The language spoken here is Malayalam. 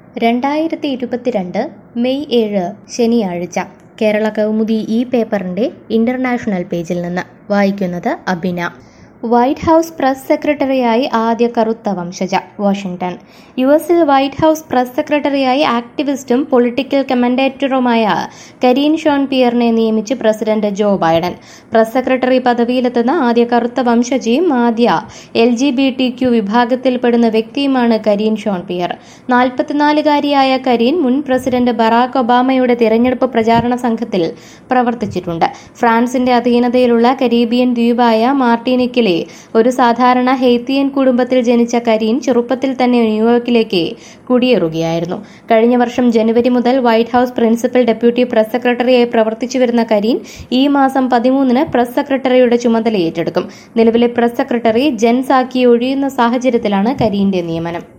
രണ്ടായിരത്തി ഇരുപത്തിരണ്ട് മെയ് ഏഴ് ശനിയാഴ്ച കേരള കൗമുദി ഈ പേപ്പറിൻ്റെ ഇൻ്റർനാഷണൽ പേജിൽ നിന്ന് വായിക്കുന്നത് അബിന വൈറ്റ് ഹൗസ് പ്രസ് സെക്രട്ടറിയായി ആദ്യ കറുത്ത വംശജ വാഷിംഗ്ടൺ യു എസിൽ വൈറ്റ് ഹൗസ് പ്രസ് സെക്രട്ടറിയായി ആക്ടിവിസ്റ്റും പൊളിറ്റിക്കൽ കമൻഡേറ്ററുമായ കരീൻ ഷോൺ പിയറിനെ നിയമിച്ച് president Joe Biden press secretary പദവിയിലെത്തുന്ന ആദ്യ കറുത്ത വംശജയും ആദ്യ L G B T Q വിഭാഗത്തിൽപ്പെടുന്ന വ്യക്തിയുമാണ് കരീൻ ഷോൺ പിയർ നാൽപ്പത്തിനാലുകാരിയായ കരീൻ മുൻ പ്രസിഡന്റ് ബറാക്ക് ഒബാമയുടെ തിരഞ്ഞെടുപ്പ് പ്രചാരണ സംഘത്തിൽ പ്രവർത്തിച്ചിട്ടുണ്ട് ഫ്രാൻസിന്റെ അധീനതയിലുള്ള കരീബിയൻ ദ്വീപായ മാർട്ടിനിക്കിലെ ഒരു സാധാരണ ഹെയ്ത്തിയൻ കുടുംബത്തിൽ ജനിച്ച കരീൻ ചെറുപ്പത്തിൽ തന്നെ ന്യൂയോർക്കിലേക്ക് കുടിയേറുകയായിരുന്നു കഴിഞ്ഞ വർഷം ജനുവരി മുതൽ White House principal deputy press സെക്രട്ടറിയായി പ്രവർത്തിച്ചു വരുന്ന കരീൻ ഈ മാസം പതിമൂന്നിന് പ്രസ് സെക്രട്ടറിയുടെ ചുമതല ഏറ്റെടുക്കും നിലവിലെ പ്രസ് സെക്രട്ടറി ജെൻ സാക്കി ഒഴിയുന്ന സാഹചര്യത്തിലാണ് കരീന്റെ നിയമനം